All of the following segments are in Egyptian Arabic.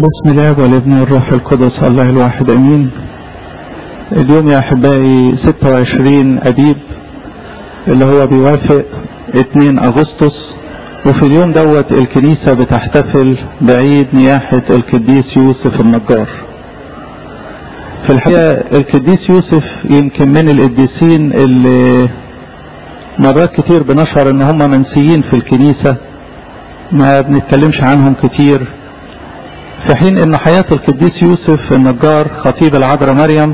بسم الله والابن والروح القدس الله الواحد امين اليوم يا احبائي 26 ابيب اللي هو بيوافق 2 اغسطس وفي اليوم دوت الكنيسة بتحتفل بعيد نياحة القديس يوسف النجار في الحقيقة القديس يوسف يمكن من القديسين اللي مرات كتير بنشعر ان هم منسيين في الكنيسة ما بنتكلمش عنهم كتير في حين ان حياة القديس يوسف النجار خطيب العذراء مريم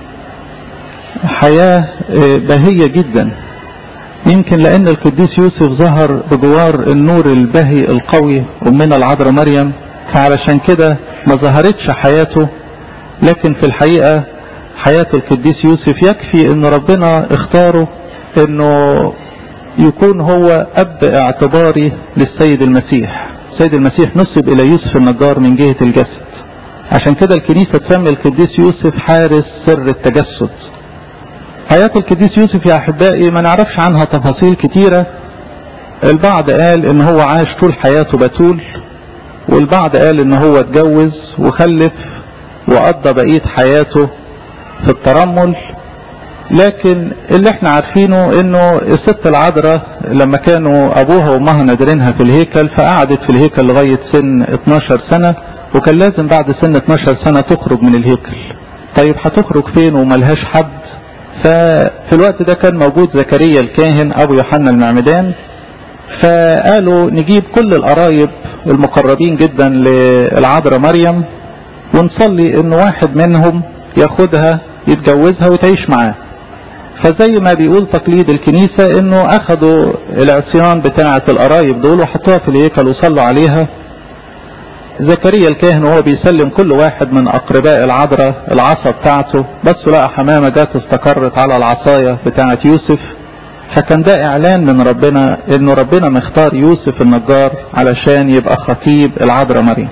حياة بهية جدا يمكن لان القديس يوسف ظهر بجوار النور البهي القوي امنا العذراء مريم فعلشان كده ما ظهرتش حياته لكن في الحقيقة حياة القديس يوسف يكفي ان ربنا اختاره انه يكون هو اب اعتباري للسيد المسيح السيد المسيح نسب الى يوسف النجار من جهة الجسد عشان كده الكنيسة تسمي القديس يوسف حارس سر التجسد حياة القديس يوسف يا احبائي ما نعرفش عنها تفاصيل كتيرة البعض قال ان هو عاش طول حياته بتول والبعض قال ان هو اتجوز وخلف وقضى بقية حياته في الترمل لكن اللي احنا عارفينه انه الست العذراء لما كانوا ابوها وامها نادرينها في الهيكل فقعدت في الهيكل لغاية سن 12 سنة وكان لازم بعد سن 12 سنة تخرج من الهيكل طيب هتخرج فين وملهاش حد ففي الوقت ده كان موجود زكريا الكاهن ابو يوحنا المعمدان فقالوا نجيب كل القرايب المقربين جدا للعذراء مريم ونصلي ان واحد منهم ياخدها يتجوزها وتعيش معاه فزي ما بيقول تقليد الكنيسة انه اخذوا العصيان بتاعة القرايب دول وحطوها في الهيكل وصلوا عليها زكريا الكاهن وهو بيسلم كل واحد من اقرباء العذراء العصا بتاعته بس لقى حمامة جت استقرت على العصاية بتاعة يوسف فكان ده اعلان من ربنا انه ربنا مختار يوسف النجار علشان يبقى خطيب العذراء مريم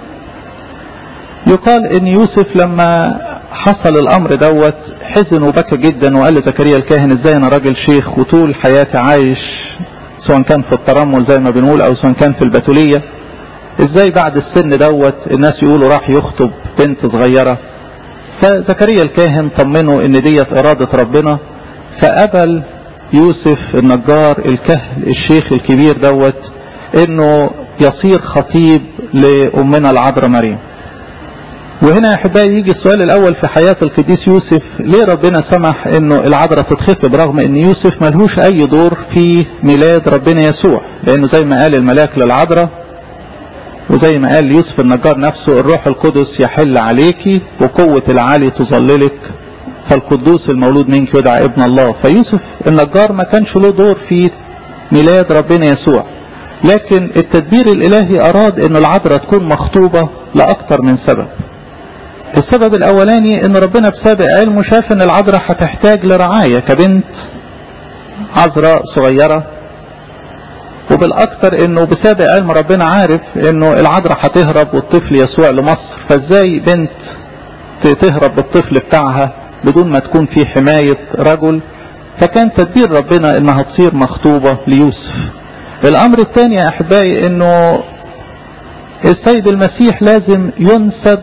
يقال ان يوسف لما حصل الامر دوت حزن وبكى جدا وقال لزكريا الكاهن ازاي انا راجل شيخ وطول حياتي عايش سواء كان في الترمل زي ما بنقول او سواء كان في البتولية ازاي بعد السن دوت الناس يقولوا راح يخطب بنت صغيرة فزكريا الكاهن طمنه ان ديت ارادة ربنا فقبل يوسف النجار الكهل الشيخ الكبير دوت انه يصير خطيب لامنا العذراء مريم وهنا يا احبائي يجي السؤال الاول في حياة القديس يوسف ليه ربنا سمح انه العذراء تتخطب رغم ان يوسف ملهوش اي دور في ميلاد ربنا يسوع لانه زي ما قال الملاك للعذراء وزي ما قال يوسف النجار نفسه الروح القدس يحل عليك وقوة العالي تظللك فالقدوس المولود منك يدعى ابن الله فيوسف النجار ما كانش له دور في ميلاد ربنا يسوع لكن التدبير الالهي اراد ان العذراء تكون مخطوبة لاكثر من سبب السبب الاولاني ان ربنا بسابق علمه شاف ان العذراء هتحتاج لرعاية كبنت عذراء صغيرة وبالاكثر انه بسابق علم ربنا عارف انه العذراء هتهرب والطفل يسوع لمصر فازاي بنت تهرب بالطفل بتاعها بدون ما تكون في حماية رجل فكان تدبير ربنا انها تصير مخطوبة ليوسف الامر الثاني يا احبائي انه السيد المسيح لازم ينسب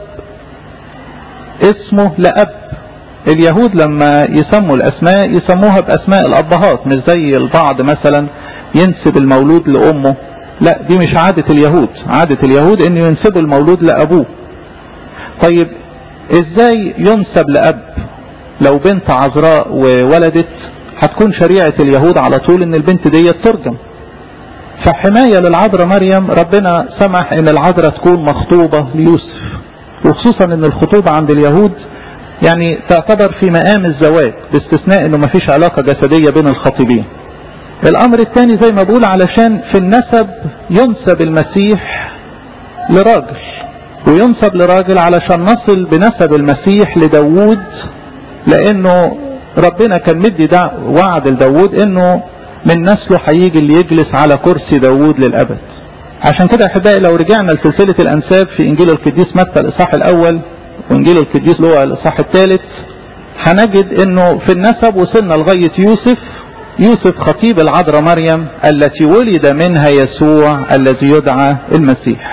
اسمه لأب اليهود لما يسموا الأسماء يسموها بأسماء الأبهات مش زي البعض مثلا ينسب المولود لأمه لا دي مش عادة اليهود عادة اليهود ان ينسبوا المولود لأبوه طيب ازاي ينسب لأب لو بنت عذراء وولدت هتكون شريعة اليهود على طول ان البنت دي ترجم فحماية للعذراء مريم ربنا سمح ان العذراء تكون مخطوبة ليوسف وخصوصا ان الخطوبة عند اليهود يعني تعتبر في مقام الزواج باستثناء انه مفيش علاقة جسدية بين الخطيبين الامر الثاني زي ما بقول علشان في النسب ينسب المسيح لراجل وينسب لراجل علشان نصل بنسب المسيح لداوود لانه ربنا كان مدي دا وعد لداوود انه من نسله هيجي اللي يجلس على كرسي داوود للابد عشان كده احبائي لو رجعنا لسلسلة الانساب في انجيل القديس متى الاصحاح الاول وانجيل القديس لوقا الاصحاح الثالث هنجد انه في النسب وصلنا لغاية يوسف يوسف خطيب العذراء مريم التي ولد منها يسوع الذي يدعى المسيح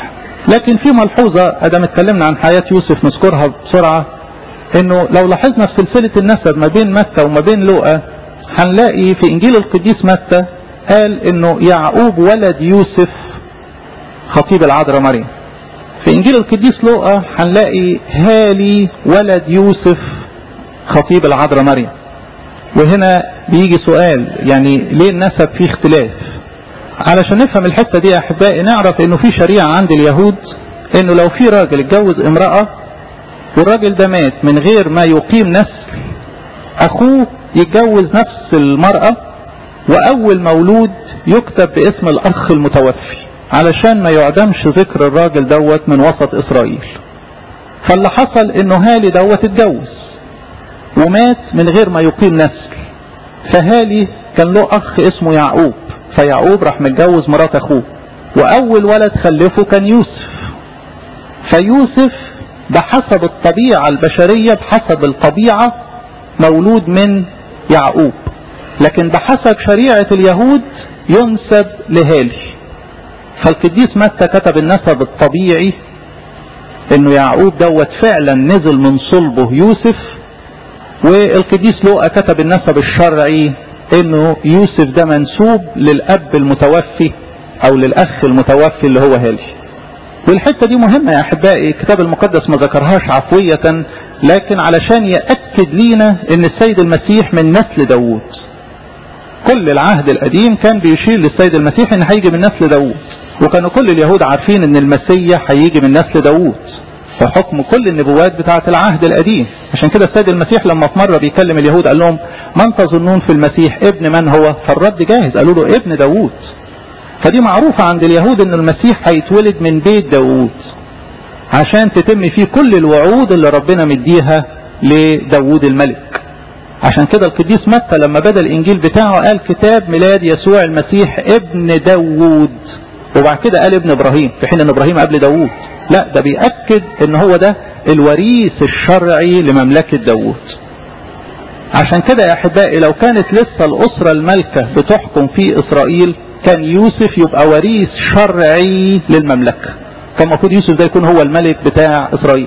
لكن في ملحوظة ادام اتكلمنا عن حياة يوسف نذكرها بسرعة انه لو لاحظنا في سلسلة النسب ما بين متى وما بين لوقا هنلاقي في انجيل القديس متى قال انه يعقوب ولد يوسف خطيب العذراء مريم في انجيل القديس لوقا هنلاقي هالي ولد يوسف خطيب العذراء مريم وهنا بيجي سؤال يعني ليه النسب فيه اختلاف علشان نفهم الحتة دي يا احبائي نعرف انه في شريعة عند اليهود انه لو في راجل اتجوز امرأة والراجل ده مات من غير ما يقيم نسل اخوه يتجوز نفس المرأة واول مولود يكتب باسم الاخ المتوفي علشان ما يعدمش ذكر الراجل دوت من وسط اسرائيل فاللي حصل انه هالي دوت اتجوز ومات من غير ما يقيم نسل فهالي كان له اخ اسمه يعقوب فيعقوب راح متجوز مرات اخوه واول ولد خلفه كان يوسف فيوسف بحسب الطبيعة البشرية بحسب الطبيعة مولود من يعقوب لكن بحسب شريعة اليهود ينسب لهالي فالقديس متى كتب النسب الطبيعي انه يعقوب دوت فعلا نزل من صلبه يوسف والقديس لوقا كتب النسب الشرعي انه يوسف ده منسوب للاب المتوفي او للاخ المتوفي اللي هو هالي والحته دي مهمه يا احبائي الكتاب المقدس ما ذكرهاش عفويه لكن علشان ياكد لينا ان السيد المسيح من نسل داوود كل العهد القديم كان بيشير للسيد المسيح ان هيجي من نسل داوود وكانوا كل اليهود عارفين ان المسيح هيجي من نسل داوود فحكم كل النبوات بتاعة العهد القديم عشان كده السيد المسيح لما في مرة بيكلم اليهود قال لهم من تظنون في المسيح ابن من هو فالرد جاهز قالوا له ابن داوود فدي معروفة عند اليهود ان المسيح هيتولد من بيت داوود عشان تتم فيه كل الوعود اللي ربنا مديها لداوود الملك عشان كده القديس متى لما بدا الانجيل بتاعه قال كتاب ميلاد يسوع المسيح ابن داوود وبعد كده قال ابن ابراهيم في حين ان ابراهيم قبل داوود لا ده بيأكد ان هو ده الوريث الشرعي لمملكة داوود عشان كده يا احبائي لو كانت لسه الاسرة المالكة بتحكم في اسرائيل كان يوسف يبقى وريث شرعي للمملكة كان المفروض يوسف ده يكون هو الملك بتاع اسرائيل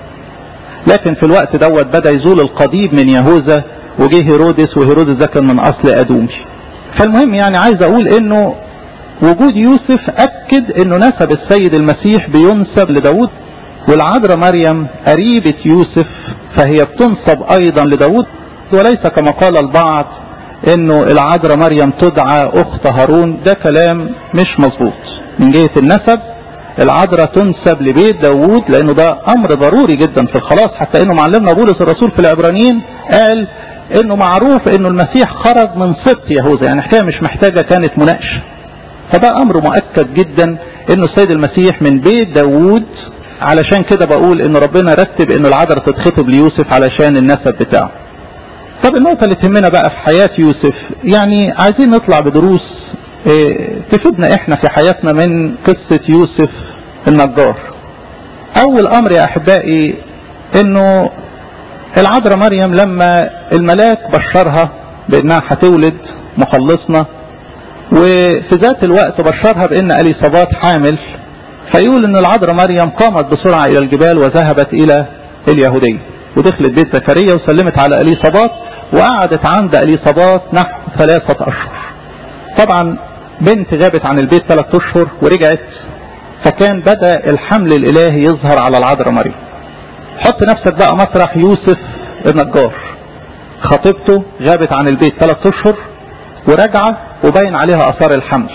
لكن في الوقت دوت بدا يزول القضيب من يهوذا وجه هيرودس وهيرودس ده كان من اصل ادومي فالمهم يعني عايز اقول انه وجود يوسف اكد انه نسب السيد المسيح بينسب لداود والعذراء مريم قريبة يوسف فهي بتنسب ايضا لداود وليس كما قال البعض انه العذراء مريم تدعى اخت هارون ده كلام مش مظبوط من جهة النسب العذراء تنسب لبيت داوود لانه ده امر ضروري جدا في الخلاص حتى انه معلمنا بولس الرسول في العبرانيين قال انه معروف انه المسيح خرج من سبط يهوذا يعني حكايه مش محتاجه كانت مناقشه فده امر مؤكد جدا انه السيد المسيح من بيت داوود علشان كده بقول ان ربنا رتب انه العذراء تتخطب ليوسف علشان النسب بتاعه طب النقطة اللي تهمنا بقى في حياة يوسف يعني عايزين نطلع بدروس اه تفيدنا احنا في حياتنا من قصة يوسف النجار اول امر يا احبائي انه العذراء مريم لما الملاك بشرها بانها هتولد مخلصنا وفي ذات الوقت بشرها بان اليصابات حامل فيقول ان العذراء مريم قامت بسرعة الى الجبال وذهبت الى اليهودية ودخلت بيت زكريا وسلمت على اليصابات وقعدت عند اليصابات نحو ثلاثة اشهر طبعا بنت غابت عن البيت ثلاثة اشهر ورجعت فكان بدأ الحمل الالهي يظهر على العذراء مريم حط نفسك بقى مطرح يوسف النجار خطيبته غابت عن البيت ثلاثة اشهر ورجعة وباين عليها اثار الحمل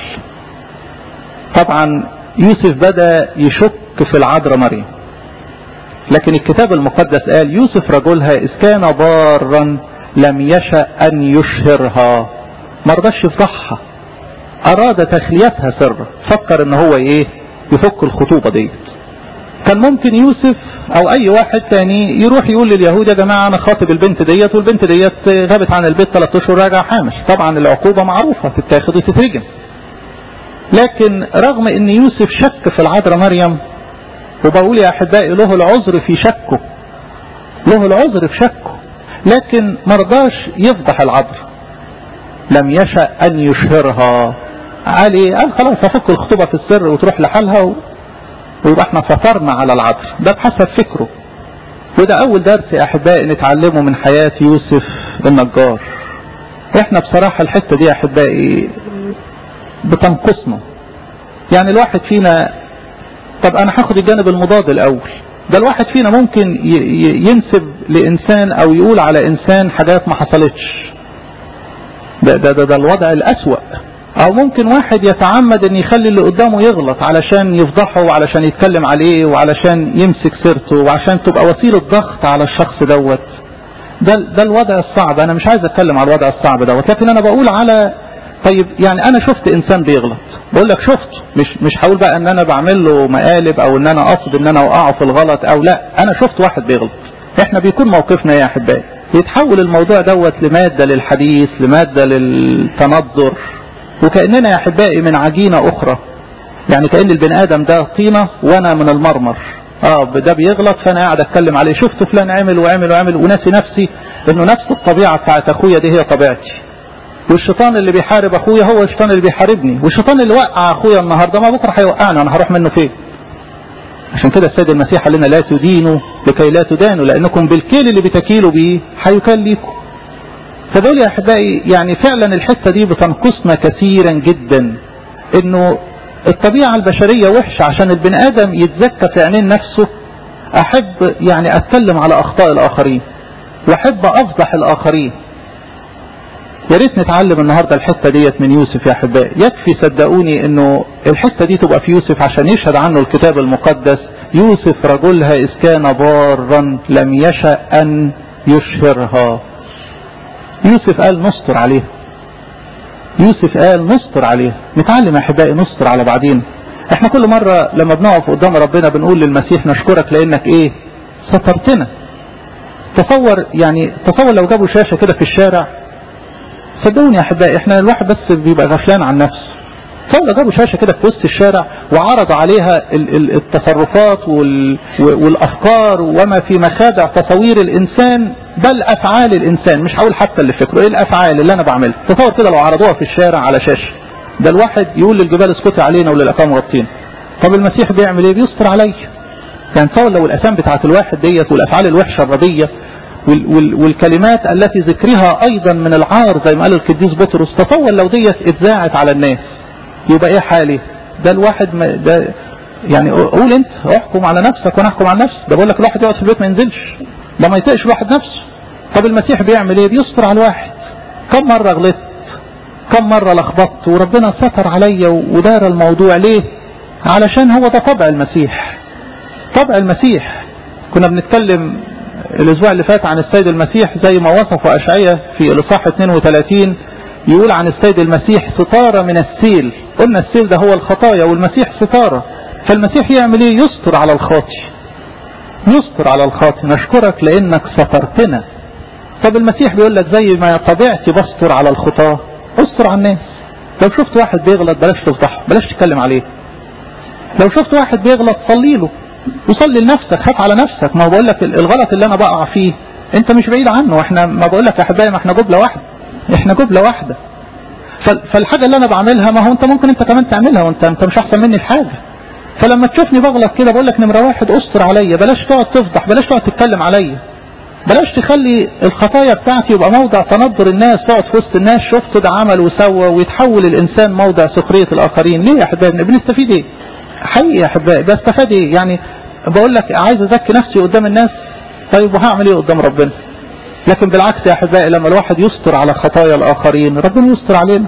طبعا يوسف بدأ يشك في العذراء مريم لكن الكتاب المقدس قال يوسف رجلها إذ كان بارا لم يشأ أن يشهرها ما رضاش يفضحها أراد تخليتها سرا فكر إن هو إيه يفك الخطوبة ديت كان ممكن يوسف أو أي واحد تاني يروح يقول لليهود يا جماعة أنا خاطب البنت ديت والبنت ديت غابت عن البيت ثلاث أشهر راجع حامل طبعا العقوبة معروفة تتاخد وتترجم لكن رغم ان يوسف شك في العذراء مريم وبقول يا احبائي له العذر في شكه له العذر في شكه لكن مرضاش يفضح العذراء لم يشأ ان يشهرها علي قال خلاص هفك الخطوبة في السر وتروح لحالها و... ويبقى احنا فطرنا على العذر ده بحسب فكره وده اول درس يا احبائي نتعلمه من حياة يوسف النجار احنا بصراحة الحتة دي يا احبائي بتنقصنا يعني الواحد فينا طب انا هاخد الجانب المضاد الاول ده الواحد فينا ممكن ينسب لانسان او يقول على انسان حاجات ما حصلتش ده, ده, ده, ده الوضع الاسوأ او ممكن واحد يتعمد ان يخلي اللي قدامه يغلط علشان يفضحه وعلشان يتكلم عليه وعلشان يمسك سيرته وعشان تبقى وسيلة ضغط على الشخص دوت ده, ده الوضع الصعب انا مش عايز اتكلم على الوضع الصعب دوت لكن انا بقول على طيب يعني انا شفت انسان بيغلط بقول لك شفت مش مش هقول بقى ان انا بعمل له مقالب او ان انا اقصد ان انا اوقعه في الغلط او لا انا شفت واحد بيغلط احنا بيكون موقفنا يا احبائي يتحول الموضوع دوت لمادة للحديث لمادة للتنظر وكأننا يا احبائي من عجينة اخرى يعني كأن البني ادم ده طينة وانا من المرمر اه ده بيغلط فانا قاعد اتكلم عليه شفت فلان عمل وعمل وعمل وناسي نفسي انه نفس الطبيعة بتاعت اخويا دي هي طبيعتي والشيطان اللي بيحارب اخويا هو الشيطان اللي بيحاربني والشيطان اللي وقع اخويا النهارده ما بكره هيوقعني انا هروح منه فين عشان كده السيد المسيح قال لنا لا تدينوا لكي لا تدانوا لانكم بالكيل اللي بتكيلوا بيه هيكال ليكم فدول يا احبائي يعني فعلا الحته دي بتنقصنا كثيرا جدا انه الطبيعه البشريه وحشه عشان البني ادم يتزكى في عينين نفسه احب يعني اتكلم على اخطاء الاخرين واحب افضح الاخرين يا ريت نتعلم النهارده الحته ديت من يوسف يا احبائي يكفي صدقوني انه الحته دي تبقى في يوسف عشان يشهد عنه الكتاب المقدس يوسف رجلها اذ كان بارا لم يشا ان يشهرها يوسف قال نستر عليه يوسف قال نستر عليه نتعلم يا احبائي نستر على بعضينا احنا كل مرة لما بنقف قدام ربنا بنقول للمسيح نشكرك لانك ايه سترتنا تصور يعني تصور لو جابوا شاشة كده في الشارع صدقوني يا احبائي احنا الواحد بس بيبقى غفلان عن نفسه تصور لو جابوا شاشة كده في وسط الشارع وعرضوا عليها التصرفات والافكار وما في مخادع تصوير الانسان بل افعال الانسان مش هقول حتى اللي فكره ايه الافعال اللي انا بعملها تصور كده لو عرضوها في الشارع على شاشه ده الواحد يقول للجبال اسكتي علينا وللاقام غطينا طب المسيح بيعمل ايه بيستر عليا يعني تصور لو الاسام بتاعت الواحد ديت والافعال الوحشه الرديه وال وال والكلمات التي ذكرها ايضا من العار زي ما قال القديس بطرس تصور لو ديت اتذاعت على الناس يبقى ايه حالي ده الواحد ما ده يعني قول انت احكم على نفسك وانا احكم على نفسي ده بقول لك الواحد يقعد في البيت ما ينزلش ده ما يطيقش الواحد نفسه طب المسيح بيعمل ايه بيستر على الواحد كم مرة غلطت كم مرة لخبطت وربنا ستر عليا ودار الموضوع ليه علشان هو ده طبع المسيح طبع المسيح كنا بنتكلم الاسبوع اللي فات عن السيد المسيح زي ما وصفه اشعية في الاصحاح 32 يقول عن السيد المسيح ستارة من السيل قلنا السيل ده هو الخطايا والمسيح ستارة فالمسيح يعمل ايه يستر على الخاطي يستر على الخاطي نشكرك لانك سترتنا طب المسيح بيقول لك زي ما طبيعتي بستر على الخطاة استر على الناس لو شفت واحد بيغلط بلاش تفضحه بلاش تتكلم عليه لو شفت واحد بيغلط صلي له وصلي لنفسك خاف على نفسك ما بقول لك الغلط اللي انا بقع فيه انت مش بعيد عنه احنا ما بقول لك يا احبائي ما احنا جبله واحده احنا جبله واحده فالحاجه اللي انا بعملها ما هو انت ممكن انت كمان تعملها وانت انت مش احسن مني في حاجه فلما تشوفني بغلط كده بقول لك نمره واحد استر عليا بلاش تقعد تفضح بلاش تقعد تتكلم عليا بلاش تخلي الخطايا بتاعتي يبقى موضع تنظر الناس تقعد في وسط الناس شفت ده عمل وسوى ويتحول الانسان موضع سخريه الاخرين ليه يا احبائي بنستفيد ايه حقيقي يا احبائي بستفاد ايه يعني بقول لك عايز ازكي نفسي قدام الناس طيب وهعمل ايه قدام ربنا لكن بالعكس يا احبائي لما الواحد يستر على خطايا الاخرين ربنا يستر علينا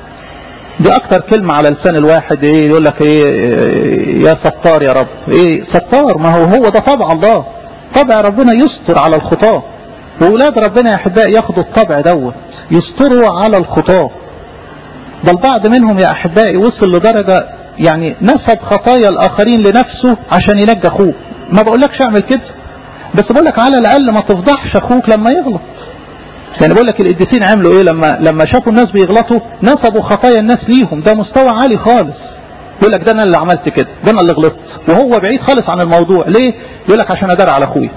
دي اكتر كلمة على لسان الواحد ايه يقول لك ايه يا ستار يا رب ايه ستار ما هو هو ده طبع الله طبع ربنا يستر على الخطاة وولاد ربنا يا احبائي ياخدوا الطبع دوت يستروا على الخطاة ده البعض منهم يا احبائي وصل لدرجة يعني نسب خطايا الاخرين لنفسه عشان ينجي اخوه ما بقولكش اعمل كده بس بقولك على الاقل ما تفضحش اخوك لما يغلط يعني بقول لك القديسين عملوا ايه لما لما شافوا الناس بيغلطوا نسبوا خطايا الناس ليهم ده مستوى عالي خالص يقول لك ده انا اللي عملت كده ده انا اللي غلطت وهو بعيد خالص عن الموضوع ليه يقول لك عشان ادار على اخويا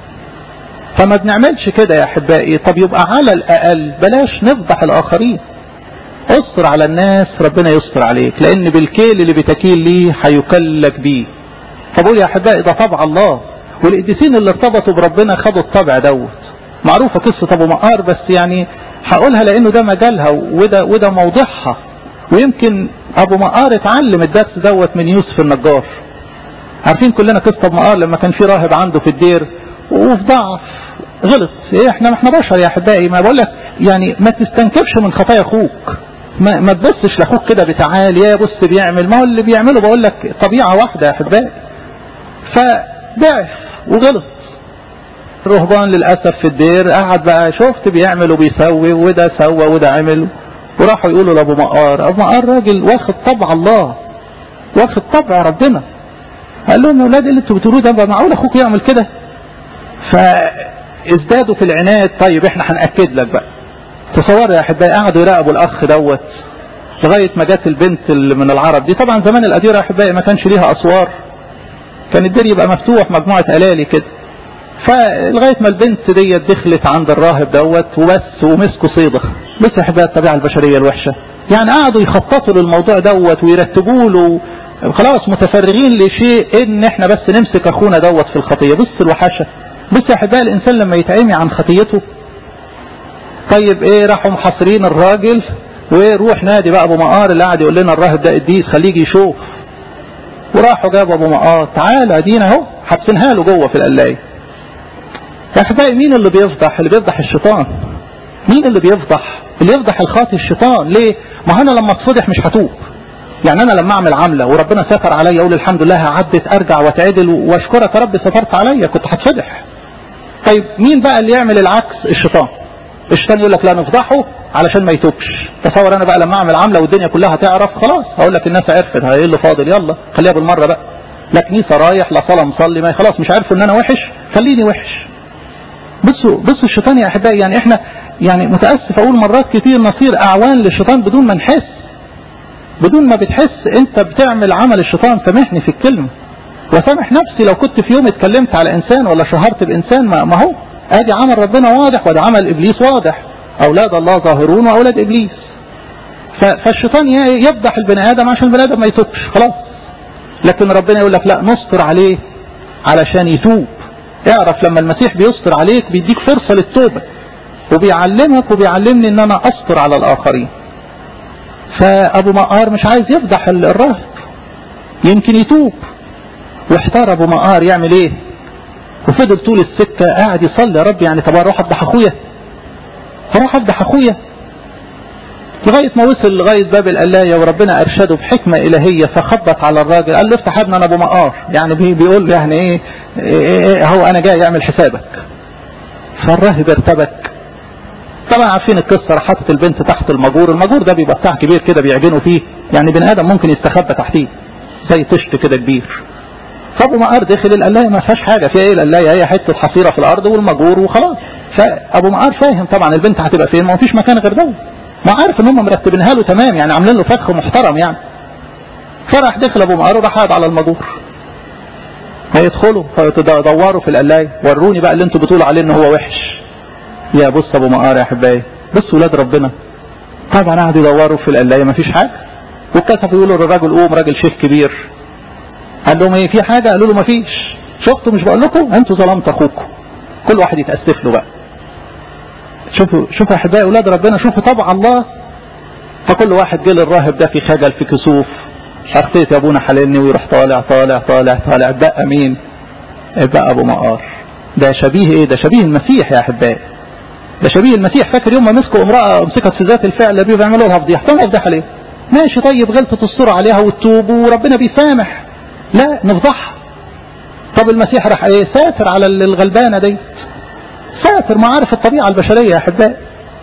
فما بنعملش كده يا احبائي طب يبقى على الاقل بلاش نفضح الاخرين استر على الناس ربنا يستر عليك لان بالكيل اللي بتكيل ليه هيكلك بيه فبقول يا احبائي ده طبع الله والقديسين اللي ارتبطوا بربنا خدوا الطبع دوت معروفه قصه ابو مقار بس يعني هقولها لانه ده مجالها وده وده موضوعها ويمكن ابو مقار اتعلم الدرس دوت من يوسف النجار عارفين كلنا قصه ابو مقار لما كان في راهب عنده في الدير وفي ضعف غلط ايه احنا ما احنا بشر يا احبائي ما بقول لك يعني ما تستنكفش من خطايا اخوك ما, ما تبصش لاخوك كده بتعال يا بص بيعمل ما هو اللي بيعمله بقول لك طبيعه واحده يا احبائي فضعف وغلط الرهبان للاسف في الدير قعد بقى شفت بيعمل وبيسوي وده سوى وده عمل وراحوا يقولوا لابو مقار ابو مقار راجل واخد طبع الله واخد طبع ربنا قال لهم يا اولاد اللي انتوا بتقولوه ده بقى معقول اخوك يعمل كده فازدادوا في العناد طيب احنا هنأكد لك بقى تصوروا يا احبائي قعدوا يراقبوا الاخ دوت لغايه ما جت البنت اللي من العرب دي طبعا زمان الاديره يا احبائي ما كانش ليها اسوار كان الدير يبقى مفتوح مجموعه الالي كده فلغايه ما البنت ديت دخلت عند الراهب دوت وبس ومسكوا صيده بس يا احبائي الطبيعه البشريه الوحشه يعني قعدوا يخططوا للموضوع دوت ويرتبوا له خلاص متفرغين لشيء ان احنا بس نمسك اخونا دوت في الخطيه بص الوحشه بص يا احبائي الانسان لما يتعمي عن خطيته طيب ايه راحوا محاصرين الراجل وروح نادي بقى ابو مقار اللي قاعد يقول لنا الراهب ده قديس خليه يجي يشوف وراحوا جابوا ابو مقار تعالى ادينا اهو حابسينها له جوه في القلايه يا احبائي مين اللي بيفضح اللي بيفضح الشيطان مين اللي بيفضح اللي يفضح الخاطي الشيطان ليه ما انا لما اتصدح مش هتوب يعني انا لما اعمل عمله وربنا ستر عليا اقول الحمد لله عدت ارجع واتعدل واشكرك يا رب سترت عليا كنت هتفضح طيب مين بقى اللي يعمل العكس الشيطان الشيطان يقول لك لا نفضحه علشان ما يتوبش تصور انا بقى لما اعمل عمله والدنيا كلها تعرف خلاص هقول لك الناس عرفت ايه اللي فاضل يلا خليها بالمره بقى لا كنيسه رايح لا صلاه مصلي ما خلاص مش عارفوا ان انا وحش خليني وحش بصوا بصوا الشيطان يا احبائي يعني احنا يعني متاسف اقول مرات كتير نصير اعوان للشيطان بدون ما نحس بدون ما بتحس انت بتعمل عمل الشيطان سامحني في الكلمه وسامح نفسي لو كنت في يوم اتكلمت على انسان ولا شهرت بانسان ما, ما هو ادي عمل ربنا واضح وده عمل ابليس واضح اولاد الله ظاهرون واولاد ابليس فالشيطان يفضح البني ادم عشان البني ادم ما يتوبش خلاص لكن ربنا يقول لك لا نستر عليه علشان يتوب اعرف لما المسيح بيستر عليك بيديك فرصة للتوبة وبيعلمك وبيعلمني ان انا استر على الاخرين فابو مقار مش عايز يفضح الراهب يمكن يتوب واحتار ابو مقار يعمل ايه وفضل طول السكة قاعد يصلي يا رب يعني طب اروح افضح اخويا اروح افضح اخويا لغاية ما وصل لغاية باب القلاية وربنا ارشده بحكمة الهية فخبط على الراجل قال له افتح ابني انا ابو مقار يعني بيقول له يعني ايه, إيه, ايه هو انا جاي اعمل حسابك فالراهب ارتبك طبعا عارفين القصة راح حاطط البنت تحت المجور المجور ده بيبقى بتاع كبير كده بيعجنوا فيه يعني بني ادم ممكن يستخبى تحتيه زي طشت كده كبير فابو مقار دخل القلايه ما فيهاش حاجه فيها ايه القلايه هي حته حصيره في الارض والمجور وخلاص فابو مقار فاهم طبعا البنت هتبقى فين ما فيش مكان غير ده ما عارف ان هم مرتبينها له تمام يعني عاملين له فخ محترم يعني فراح دخل ابو مقار وراح قاعد على المجور هيدخلوا فيدوروا في القلايه وروني بقى اللي انتوا بتقولوا عليه ان هو وحش يا بص ابو مقار يا احبائي بص ولاد ربنا طبعا قعدوا يدوروا في القلايه ما فيش حاجه واتكسفوا يقولوا للراجل قوم راجل شيخ كبير قال لهم ايه في حاجه قالوا له ما فيش شفتوا مش بقول لكم انتوا ظلمت اخوكم كل واحد يتاسف له بقى شوفوا شوفوا يا احبائي اولاد ربنا شوفوا طبع الله فكل واحد جه للراهب ده في خجل في كسوف شخصية يا ابونا حللني ويروح طالع طالع طالع طالع بقى مين بقى ابو مقار ده شبيه ايه ده شبيه المسيح يا احبائي ده شبيه المسيح فاكر يوم ما مسكوا امرأة مسكت في ذات الفعل اللي بيعملوا لها فضيحة طب فضيحة ليه ماشي طيب غلطة تستر عليها وتتوب وربنا بيسامح لا نفضحها طب المسيح راح ايه ساتر على الغلبانة دي ساتر ما عارف الطبيعة البشرية يا احبائي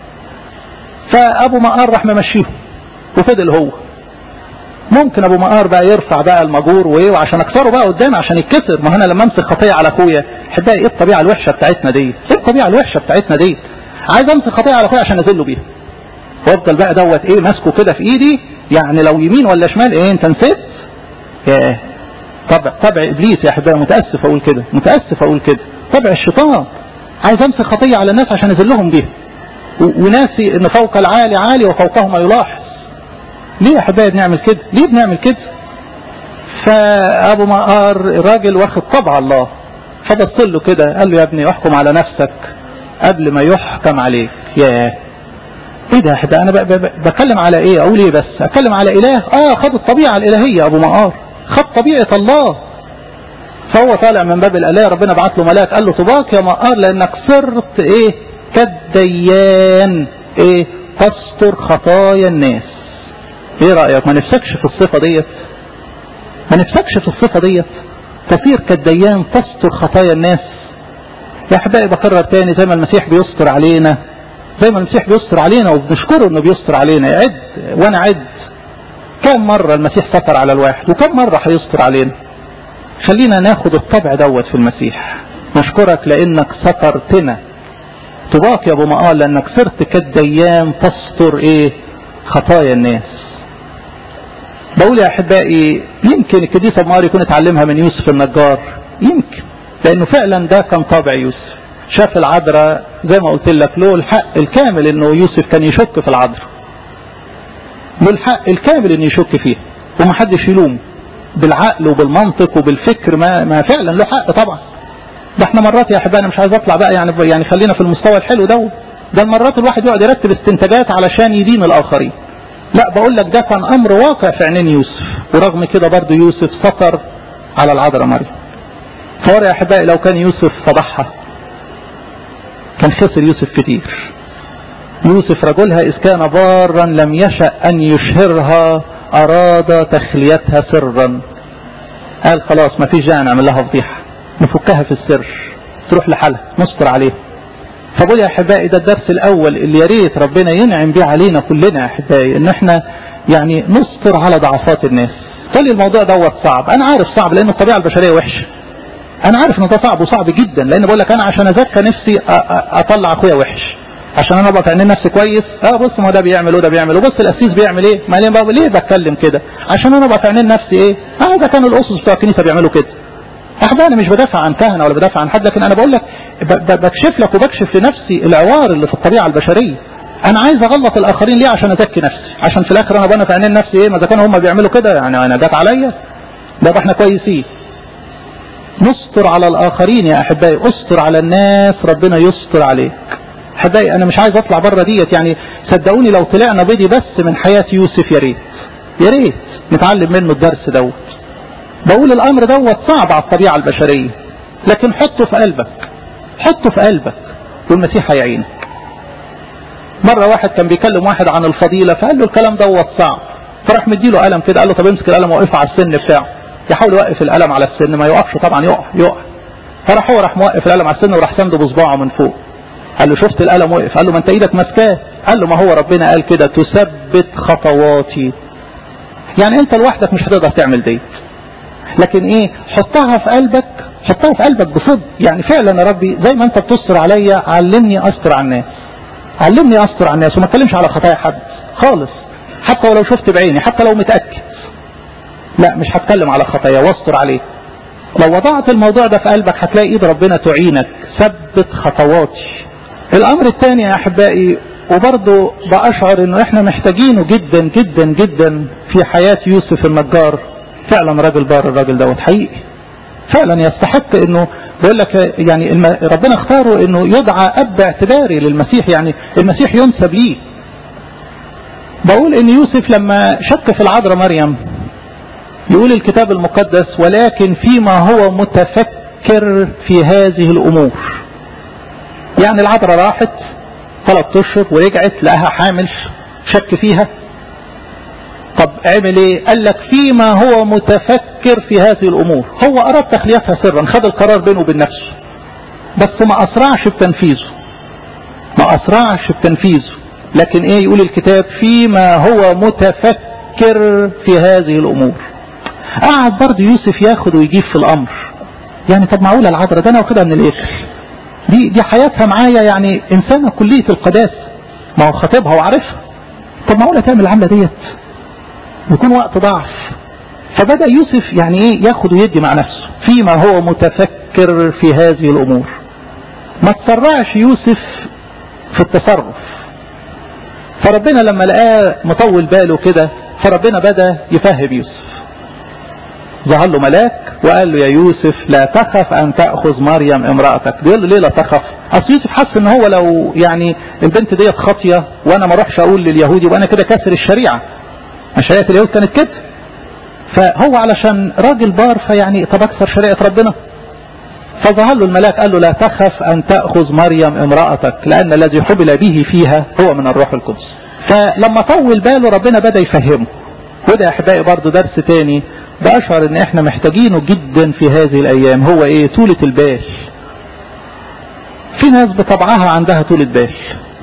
فابو مقار راح ممشيه وفضل هو ممكن ابو مقار بقى يرفع بقى المجور وايه وعشان اكسره بقى قدامي عشان يتكسر ما انا لما امسك خطيه على اخويا احبائي ايه الطبيعه الوحشه بتاعتنا دي ايه الطبيعه الوحشه بتاعتنا دي عايز امسك خطيه على اخويا عشان اذله بيها وافضل بقى دوت ايه ماسكه كده في ايدي يعني لو يمين ولا شمال ايه انت نسيت ياه طبع طبع ابليس يا احبائي متاسف اقول كده متاسف اقول كده طبع الشيطان عايز امسك خطيه على الناس عشان اذلهم بيها وناسي ان فوق العالي عالي وفوقه ما يلاحظ ليه يا حبايب بنعمل كده ليه بنعمل كده فابو مقار الراجل واخد طبع الله فبص له كده قال له يا ابني احكم على نفسك قبل ما يحكم عليك ياه ايه ده ده انا بتكلم على ايه اقول ايه بس اتكلم على اله اه خد الطبيعة الالهية ابو مقار خد طبيعة الله فهو طالع من باب الالهة ربنا بعت له ملاك قال له طباك يا مقار لانك صرت ايه كالديان ايه تستر خطايا الناس ايه رأيك ما نفسكش في الصفة ديت ما نفسكش في الصفة ديت تصير كالديان تستر خطايا الناس يا احبائي بكرر تاني زي ما المسيح بيستر علينا زي ما المسيح بيستر علينا وبنشكره انه بيستر علينا عد وانا عد كم مرة المسيح ستر على الواحد وكم مرة هيستر علينا خلينا ناخد الطبع دوت في المسيح نشكرك لانك سترتنا طباك يا ابو مقال لانك صرت كالديان تستر ايه خطايا الناس بقول يا احبائي يمكن القديس ابو مقار يكون اتعلمها من يوسف النجار يمكن لانه فعلا ده كان طابع يوسف شاف العذراء زي ما قلت لك له الحق الكامل انه يوسف كان يشك في العذراء له الحق الكامل انه يشك فيها ومحدش يلومه بالعقل وبالمنطق وبالفكر ما ما فعلا له حق طبعا ده احنا مرات يا احبائي انا مش عايز اطلع بقى يعني يعني خلينا في المستوى الحلو ده ده المرات الواحد يقعد يرتب استنتاجات علشان يدين الاخرين لا بقول لك ده كان امر واقع في عينين يوسف ورغم كده برضه يوسف سطر على العذراء مريم فور يا احبائي لو كان يوسف فضحها كان خسر يوسف كتير يوسف رجلها إذ كان بارا لم يشأ أن يشهرها أراد تخليتها سرا قال خلاص ما فيش داعي نعمل لها فضيحة نفكها في السر تروح لحالها نستر عليها فقول يا أحبائي ده الدرس الأول اللي يا ريت ربنا ينعم بيه علينا كلنا يا أحبائي إن احنا يعني نستر على ضعفات الناس قال لي الموضوع دوت صعب أنا عارف صعب لأن الطبيعة البشرية وحشة انا عارف ان ده صعب وصعب جدا لان بقول لك انا عشان ازكى نفسي اطلع اخويا وحش عشان انا ابقى في عينين نفسي كويس اه بص ما ده بيعمل وده بيعمل وبص القسيس بيعمل ايه ما ليه بقى ليه بتكلم كده عشان انا ابقى في عينين نفسي ايه اه ده كان الاسس بتوع الكنيسه بيعملوا كده احبائي انا مش بدافع عن كهنه ولا بدافع عن حد لكن انا بقول لك بكشف لك وبكشف لنفسي العوار اللي في الطبيعه البشريه انا عايز اغلط الاخرين ليه عشان ازكي نفسي عشان في الاخر انا بقى في عينين نفسي ايه ما اذا كانوا هم بيعملوا كده يعني انا جت عليا ده احنا كويسين نستر على الآخرين يا أحبائي استر على الناس ربنا يستر عليك أحبائي أنا مش عايز أطلع بره ديت يعني صدقوني لو طلعنا بيدي بس من حياة يوسف يا ريت يا ريت نتعلم منه الدرس دوت بقول الأمر دوت صعب على الطبيعة البشرية لكن حطه في قلبك حطه في قلبك والمسيح هيعينك مرة واحد كان بيكلم واحد عن الفضيلة فقال له الكلام دوت صعب فراح مديله قلم كده قال له طب امسك القلم وقفه على السن بتاعه يحاول يوقف القلم على السن ما يوقفش طبعا يقع يقع فراح هو راح موقف القلم على السن وراح سنده بصباعه من فوق قال له شفت القلم وقف قال له ما انت ايدك ماسكاه قال له ما هو ربنا قال كده تثبت خطواتي يعني انت لوحدك مش هتقدر تعمل ديت لكن ايه حطها في قلبك حطها في قلبك بصدق يعني فعلا يا ربي زي ما انت بتستر عليا علمني استر على الناس علمني استر على الناس وما اتكلمش على خطايا حد خالص حتى ولو شفت بعيني حتى لو متاكد لا مش هتكلم على خطايا واستر عليه لو وضعت الموضوع ده في قلبك هتلاقي ايد ربنا تعينك ثبت خطواتي الامر الثاني يا احبائي وبرضه بأشعر انه احنا محتاجينه جدا جدا جدا في حياة يوسف النجار فعلا راجل بار الراجل دوت حقيقي فعلا يستحق انه بيقول لك يعني ربنا اختاره انه يدعى اب اعتباري للمسيح يعني المسيح ينسب ليه بقول ان يوسف لما شك في العذراء مريم يقول الكتاب المقدس ولكن فيما هو متفكر في هذه الامور يعني العذراء راحت ثلاث اشهر ورجعت لقاها حامل شك فيها طب عمل ايه قال لك فيما هو متفكر في هذه الامور هو اراد تخليتها سرا خد القرار بينه وبين نفسه بس ما اسرعش بتنفيذه ما اسرعش بتنفيذه لكن ايه يقول الكتاب فيما هو متفكر في هذه الامور قعد برضه يوسف ياخد ويجيب في الامر يعني طب معقوله العذراء ده انا واخدها من الاخر دي دي حياتها معايا يعني انسانه كليه القداسه ما هو خطيبها وعارفها طب معقوله تعمل العمله ديت يكون وقت ضعف فبدا يوسف يعني ايه ياخد ويدي مع نفسه فيما هو متفكر في هذه الامور ما تسرعش يوسف في التصرف فربنا لما لقاه مطول باله كده فربنا بدا يفهم يوسف ظهر له ملاك وقال له يا يوسف لا تخف ان تاخذ مريم امراتك بيقول له ليه لا تخف اصل يوسف حس ان هو لو يعني البنت ديت خاطيه وانا ما اروحش اقول لليهودي وانا كده كسر الشريعه شريعه اليهود كانت كده فهو علشان راجل بار فيعني طب اكسر شريعه ربنا فظهر له الملاك قال له لا تخف ان تاخذ مريم امراتك لان الذي حبل به فيها هو من الروح القدس فلما طول باله ربنا بدا يفهمه وده يا احبائي برضه درس تاني بأشعر ان احنا محتاجينه جدا في هذه الايام هو ايه طولة البال في ناس بطبعها عندها طولة بال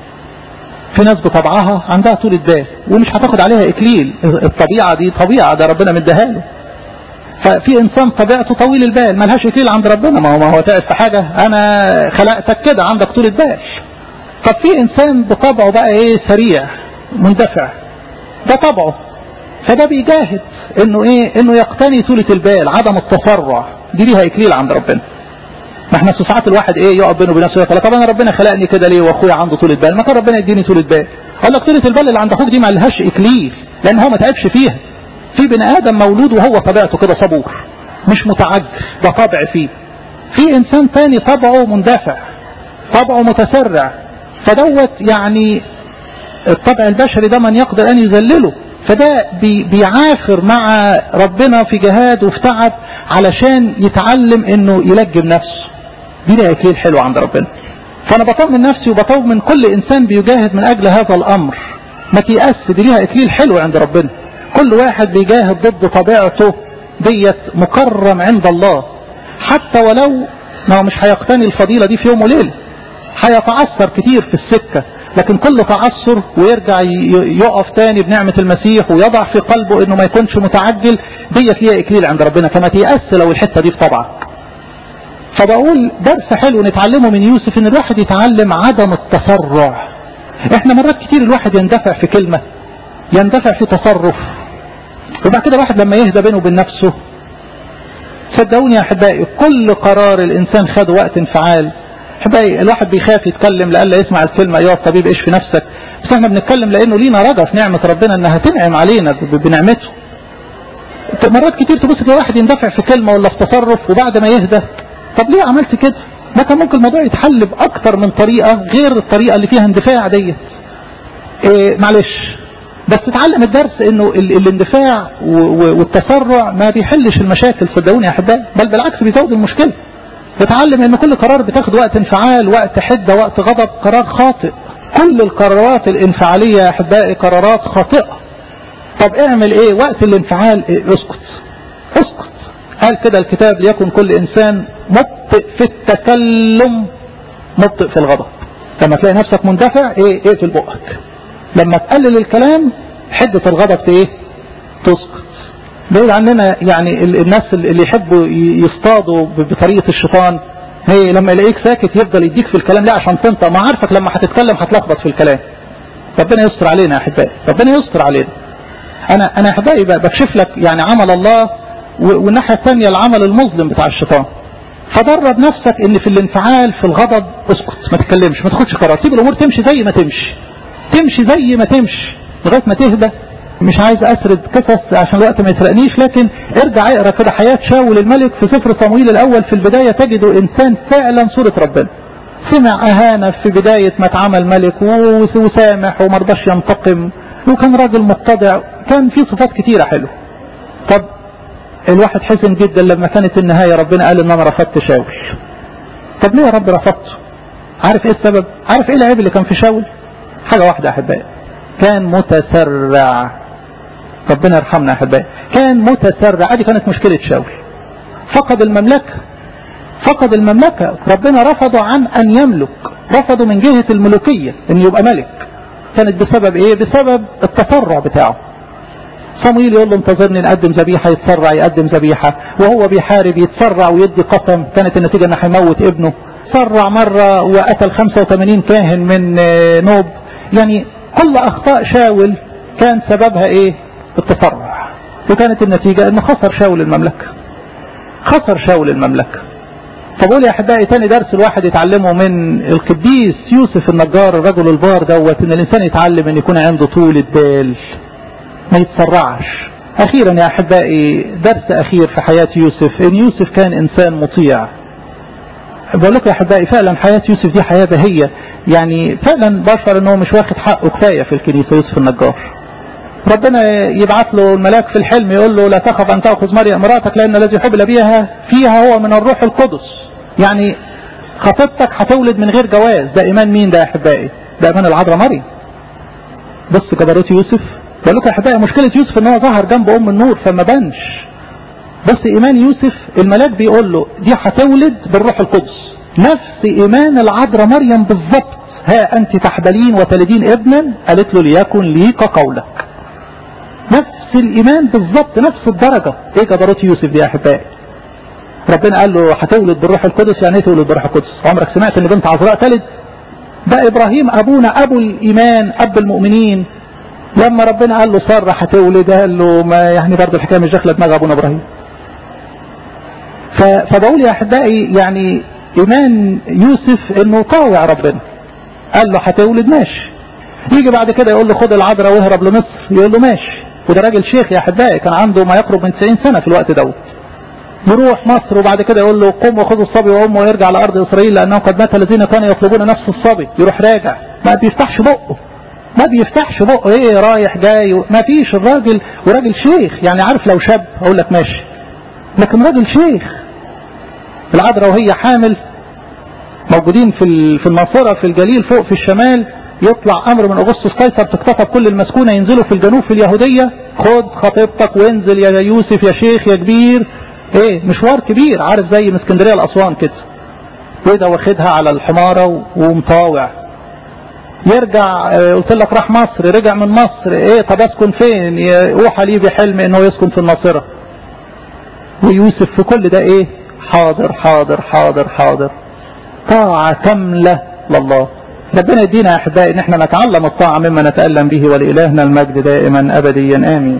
في ناس بطبعها عندها طولة بال ومش هتاخد عليها اكليل الطبيعة دي طبيعة ده ربنا مديها له ففي انسان طبيعته طويل البال ملهاش اكليل عند ربنا ما هو ما هو تعب في حاجة انا خلقتك كده عندك طولة بال طب في انسان بطبعه بقى ايه سريع مندفع ده طبعه فده بيجاهد انه ايه انه يقتني طولة البال عدم التسرع دي ليها اكليل عند ربنا ما احنا ساعات الواحد ايه يقف بينه وبين نفسه يقول طب انا ربنا خلقني كده ليه واخويا عنده طولة بال ما كان ربنا يديني طولة بال اقول لك طولة البال اللي عند اخوك دي ما لهاش اكليل لان هو ما تعبش فيها في بني ادم مولود وهو طبيعته كده صبور مش متعجل ده طبع فيه في انسان تاني طبعه مندفع طبعه متسرع فدوت يعني الطبع البشري ده من يقدر ان يذلله فده بي بيعافر مع ربنا في جهاد وفي تعب علشان يتعلم انه يلجم نفسه دي لها اكليل حلو عند ربنا فانا بطمن نفسي وبطمن كل انسان بيجاهد من اجل هذا الامر ما تيأس دي ليها اكليل حلو عند ربنا كل واحد بيجاهد ضد طبيعته ديت مكرم عند الله حتى ولو ما هو مش هيقتني الفضيلة دي في يوم وليلة هيتعثر كتير في السكة لكن كل تعثر ويرجع يقف تاني بنعمة المسيح ويضع في قلبه انه ما يكونش متعجل ديت ليها اكليل عند ربنا فما تيأس لو الحتة دي بطبعك فبقول درس حلو نتعلمه من يوسف ان الواحد يتعلم عدم التسرع احنا مرات كتير الواحد يندفع في كلمة يندفع في تصرف وبعد كده الواحد لما يهدى بينه وبين نفسه صدقوني يا احبائي كل قرار الانسان خده وقت انفعال احبائي الواحد بيخاف يتكلم لألا يسمع الكلمة ايها الطبيب ايش في نفسك بس احنا بنتكلم لانه لينا رجا في نعمة ربنا انها تنعم علينا بنعمته مرات كتير تبص كده واحد يندفع في كلمة ولا في تصرف وبعد ما يهدى طب ليه عملت كده ما كان ممكن الموضوع يتحل باكتر من طريقة غير الطريقة اللي فيها اندفاع ديت إيه معلش بس اتعلم الدرس انه الاندفاع والتسرع ما بيحلش المشاكل صدقوني يا احبائي بل بالعكس بيزود المشكله اتعلم ان كل قرار بتاخد وقت انفعال وقت حده وقت غضب قرار خاطئ كل القرارات الانفعاليه يا احبائي قرارات خاطئه طب اعمل ايه وقت الانفعال إيه اسكت اسكت قال كده الكتاب ليكن كل انسان مبطئ في التكلم مبطئ في الغضب لما تلاقي نفسك مندفع ايه اقفل إيه بقك لما تقلل الكلام حدة الغضب ايه تسقط بعيد عننا يعني الناس اللي يحبوا يصطادوا بطريقة الشيطان هي لما يلاقيك ساكت يفضل يديك في الكلام لا عشان تنطق ما عارفك لما هتتكلم هتلخبط في الكلام ربنا يستر علينا يا احبائي ربنا يستر علينا انا انا احبائي بكشف لك يعني عمل الله والناحيه الثانيه العمل المظلم بتاع الشيطان فدرب نفسك ان في الانفعال في الغضب اسكت ما تتكلمش ما تاخدش قرار سيب الامور تمشي زي ما تمشي تمشي زي ما تمشي لغايه ما تهدى مش عايز اسرد قصص عشان الوقت ما يسرقنيش لكن ارجع اقرا كده حياه شاول الملك في سفر صمويل الاول في البدايه تجد انسان فعلا صوره ربنا سمع اهانه في بدايه ما اتعمل ملك وسامح وما رضاش ينتقم وكان راجل متضع كان في صفات كتيره حلوه طب الواحد حزن جدا لما كانت النهايه ربنا قال ان انا رفضت شاول طب ليه يا رب رفضته عارف ايه السبب عارف ايه العيب اللي كان في شاول حاجة واحدة أحبائي كان متسرع ربنا يرحمنا أحبائي كان متسرع هذه كانت مشكلة شاول فقد المملكة فقد المملكة ربنا رفضه عن أن يملك رفضه من جهة الملوكية أن يبقى ملك كانت بسبب إيه بسبب التسرع بتاعه صمويل يقول له انتظرني نقدم ذبيحة يتسرع يقدم ذبيحة وهو بيحارب يتسرع ويدي قسم كانت النتيجة انه هيموت ابنه سرع مرة وقتل 85 كاهن من نوب يعني كل اخطاء شاول كان سببها ايه التسرع وكانت النتيجة انه خسر شاول المملكة خسر شاول المملكة فبقول يا احبائي تاني درس الواحد يتعلمه من القديس يوسف النجار الرجل البار دوت ان الانسان يتعلم ان يكون عنده طول البال ما يتسرعش اخيرا يا احبائي درس اخير في حياة يوسف ان يوسف كان انسان مطيع بقول لكم يا احبائي فعلا حياة يوسف دي حياة بهية يعني فعلا بشر انه مش واخد حقه كفاية في الكنيسة يوسف النجار ربنا يبعث له الملاك في الحلم يقول له لا تخف ان تاخذ مريم مراتك لان الذي حبل بها فيها هو من الروح القدس يعني خطيبتك هتولد من غير جواز ده ايمان مين ده يا احبائي ده ايمان العذراء مريم بص جبروت يوسف بقول لكم يا احبائي مشكله يوسف ان هو ظهر جنب ام النور فما بانش بس ايمان يوسف الملاك بيقول له دي هتولد بالروح القدس نفس ايمان العذراء مريم بالظبط ها انت تحبلين وتلدين ابنا قالت له ليكن ليك قولك نفس الايمان بالظبط نفس الدرجه ايه جبروت يوسف دي يا احبائي ربنا قال له هتولد بالروح القدس يعني ايه تولد بالروح القدس عمرك سمعت ان بنت عذراء تلد ده ابراهيم ابونا ابو الايمان اب المؤمنين لما ربنا قال له ساره هتولد قال له ما يعني برضه الحكايه مش داخله دماغ ابونا ابراهيم فبقول يا احبائي يعني ايمان يوسف انه طاوع ربنا قال له هتولد ماشي يجي بعد كده يقول له خد العذراء واهرب لمصر يقول له ماشي وده راجل شيخ يا احبائي كان عنده ما يقرب من 90 سنه في الوقت دوت يروح مصر وبعد كده يقول له قم وخذ الصبي وامه ويرجع لارض اسرائيل لانه قد مات الذين كانوا يطلبون نفس الصبي يروح راجع ما بيفتحش بقه ما بيفتحش بقه ايه رايح جاي ما فيش الراجل وراجل شيخ يعني عارف لو شاب اقول لك ماشي لكن راجل شيخ العذراء وهي حامل موجودين في في الناصره في الجليل فوق في الشمال يطلع امر من اغسطس قيصر تكتفى كل المسكونه ينزلوا في الجنوب في اليهوديه خد خطيبتك وانزل يا يوسف يا شيخ يا كبير ايه مشوار كبير عارف زي من اسكندريه لاسوان كده وده واخدها على الحماره ومطاوع يرجع اه قلت لك راح مصر رجع من مصر ايه طب اسكن فين اوحى لي بحلم انه يسكن في الناصره ويوسف في كل ده ايه حاضر حاضر حاضر حاضر طاعة كاملة لله ربنا يدينا يا احبائي ان احنا نتعلم الطاعة مما نتألم به ولإلهنا المجد دائما ابديا امين